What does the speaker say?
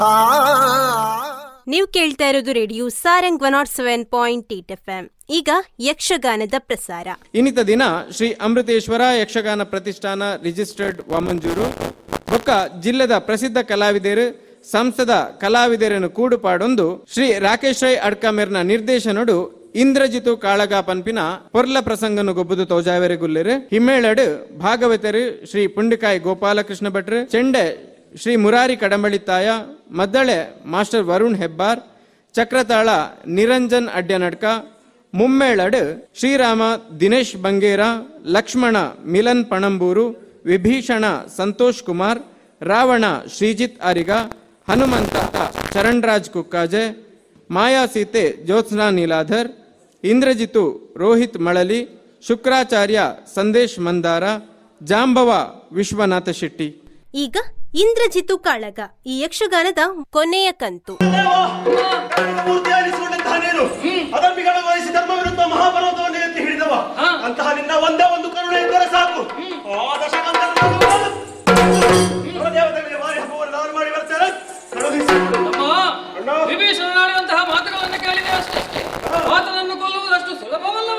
ನೀವು ಕೇಳ್ತಾ ಇರೋದು radio Sarang one nought seven point eight F M ಈಗ ಯಕ್ಷಗಾನದ ಪ್ರಸಾರ ಇನ್ನಿತ ದಿನ ಶ್ರೀ ಅಮೃತೇಶ್ವರ ಯಕ್ಷಗಾನ ಪ್ರತಿಷ್ಠಾನ ರಿಜಿಸ್ಟರ್ಡ್ ವಾಮಂಜೂರು ಬೊಕ್ಕ ಜಿಲ್ಲೆದ ಪ್ರಸಿದ್ಧ ಕಲಾವಿದರು ಸಂಸ್ಥದ ಕಲಾವಿದರನ್ನು ಕೂಡುಪಾಡೊಂದು ಶ್ರೀ ರಾಕೇಶ್ ರೈ ಅಡ್ಕಮೇರ್ನ ನಿರ್ದೇಶನಡು ಇಂದ್ರಜಿತು ಕಾಳಗ ಪನ್ಪಿನ ಪೊರ್ಲ ಪ್ರಸಂಗನು ಗೊಬ್ಬುದು ತೋಜಾವೆರೆ ಗುಲ್ಲೆರು ಹಿಮ್ಮೇಳಡು ಭಾಗವತರು ಶ್ರೀ ಪುಂಡಿಕಾಯಿ ಗೋಪಾಲಕೃಷ್ಣ ಭಟ್ರು ಚೆಂಡೆ ಶ್ರೀ ಮುರಾರಿ ಕಡಂಬಳಿತಾಯ ಮದ್ದಳೆ ಮಾಸ್ಟರ್ ವರುಣ್ ಹೆಬ್ಬಾರ್ ಚಕ್ರತಾಳ ನಿರಂಜನ್ ಅಡ್ಯನಡ್ಕ ಮುಮ್ಮೇಳಡ್ ಶ್ರೀರಾಮ ದಿನೇಶ್ ಬಂಗೇರ ಲಕ್ಷ್ಮಣ ಮಿಲನ್ ಪಣಂಬೂರು ವಿಭೀಷಣ ಸಂತೋಷ್ ಕುಮಾರ್ ರಾವಣ ಶ್ರೀಜಿತ್ ಅರಿಗ ಹನುಮಂತ ಚರಣ್ರಾಜ್ ಕುಕ್ಕಾಜೆ ಮಾಯಾ ಸೀತೆ ಜ್ಯೋತ್ಸ್ನಾ ನೀಲಾಧರ್ ಇಂದ್ರಜಿತು ರೋಹಿತ್ ಮಳಲಿ ಶುಕ್ರಾಚಾರ್ಯ ಸಂದೇಶ್ ಮಂದಾರ ಜಾಂಬವ ವಿಶ್ವನಾಥ ಶೆಟ್ಟಿ ಈಗ ಇಂದ್ರಜಿತು ಕಾಳಗ ಈ ಯಕ್ಷಗಾನದ ಕೊನೆಯ ಕಂತು ಮೂರ್ತಿಯಾಗಿಸಿಕೊಂಡಂತಹ ನೀನು ಅಧರ್ಮಿಗಳ ವಹಿಸಿ ಧರ್ಮ ವಿರುದ್ಧ ಮಹಾಪರ್ವತವನ್ನು ಎತ್ತಿ ಹಿಡಿದವ ಅಂತಹ ನಿನ್ನ ಒಂದೇ ಒಂದು ಕರುಣೆ ಇದ್ದರೆ ಸಾಕು ಆ ದಶಕಂಠರನ್ನು ದೇವತೆಗಳಿಗೆ ಮಾರಿ ಹಬ್ಬವನ್ನು ನಾನು ಮಾಡಿ ಬರ್ತೇನೆ ಕಳುಹಿಸಿ ಅಮ್ಮ ಅಣ್ಣ. ವಿಭೀಷಣನಾಡಿದಂತಹ